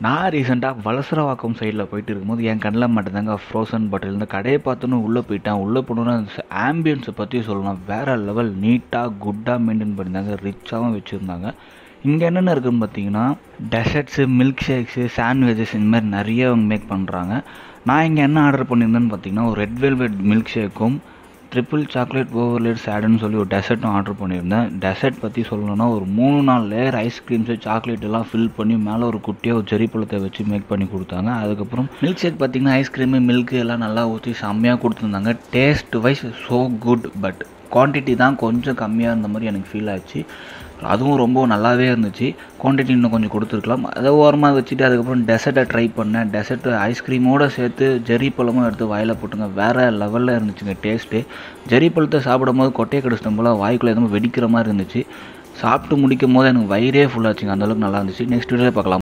நான் ரீசெண்டாக வலசரவாக்கம் சைடில் போயிட்டு இருக்கும்போது என் கண்ணில் மட்டும்தாங்க ஃப்ரோசன் பாட்டில் இந்த கடையை பார்த்தோன்னு உள்ளே போயிட்டேன் உள்ளே போனோன்னா ஆம்பியன்ஸை பற்றி சொல்லணும் வேறு லெவல் நீட்டாக குட்டாக மெயின்டைன் பண்ணியிருந்தாங்க ரிச்சாகவும் வச்சுருந்தாங்க இங்கே என்னென்ன இருக்குதுன்னு பார்த்தீங்கன்னா டெசர்ட்ஸு மில்க் ஷேக்ஸு சாண்ட்விச்சஸ் இந்த மாதிரி நிறைய அவங்க மேக் பண்ணுறாங்க நான் இங்கே என்ன ஆர்டர் பண்ணியிருந்தேன்னு பார்த்தீங்கன்னா ஒரு ரெட் வெல்வெட் மில்க் ஷேக்கும் ட்ரிபிள் சாக்லேட் ஓவர்லேட் சேடுன்னு சொல்லி ஒரு டெசர்ட்டும் ஆர்டர் பண்ணியிருந்தேன் டெசர்ட் பற்றி சொல்லணும்னா ஒரு மூணு நாலு லேயர் ஐஸ்கிரீம்ஸு சாக்லேட் எல்லாம் ஃபில் பண்ணி மேலே ஒரு குட்டியாக ஒரு செரி பழத்தை வச்சு மேக் பண்ணி கொடுத்தாங்க அதுக்கப்புறம் மில்க் ஷேக் பார்த்தீங்கன்னா ஐஸ்கிரீமு மில்க் எல்லாம் நல்லா ஊற்றி செம்மையாக கொடுத்துருந்தாங்க taste wise so good but quantity தான் கொஞ்சம் கம்மியாக இருந்த மாதிரி எனக்கு ஃபீல் ஆச்சு அதுவும் ரொம்ப நல்லாவே இருந்துச்சு குவான்டிட்டி இன்னும் கொஞ்சம் கொடுத்துருக்கலாம் அதை ஓரமாக வச்சுட்டு அதுக்கப்புறம் டெசர்ட்டை ட்ரை பண்ணேன் டெசர்ட்டு ஐஸ்கிரீமோடு சேர்த்து ஜெரி பழமும் எடுத்து வாயில் போட்டுங்க வேறு லெவலில் இருந்துச்சுங்க டேஸ்ட்டு ஜெரி பழத்தை சாப்பிடும் போது கொட்டையை கடிச்சிட்ட போல் வாய்க்குள்ளே எதுவும் வெடிக்கிற மாதிரி இருந்துச்சு சாப்பிட்டு முடிக்கும் போது எனக்கு வயிறே ஃபுல்லாச்சுங்க அந்தளவுக்கு நல்லா இருந்துச்சு நெக்ஸ்ட் வீடியோவில் பார்க்கலாம்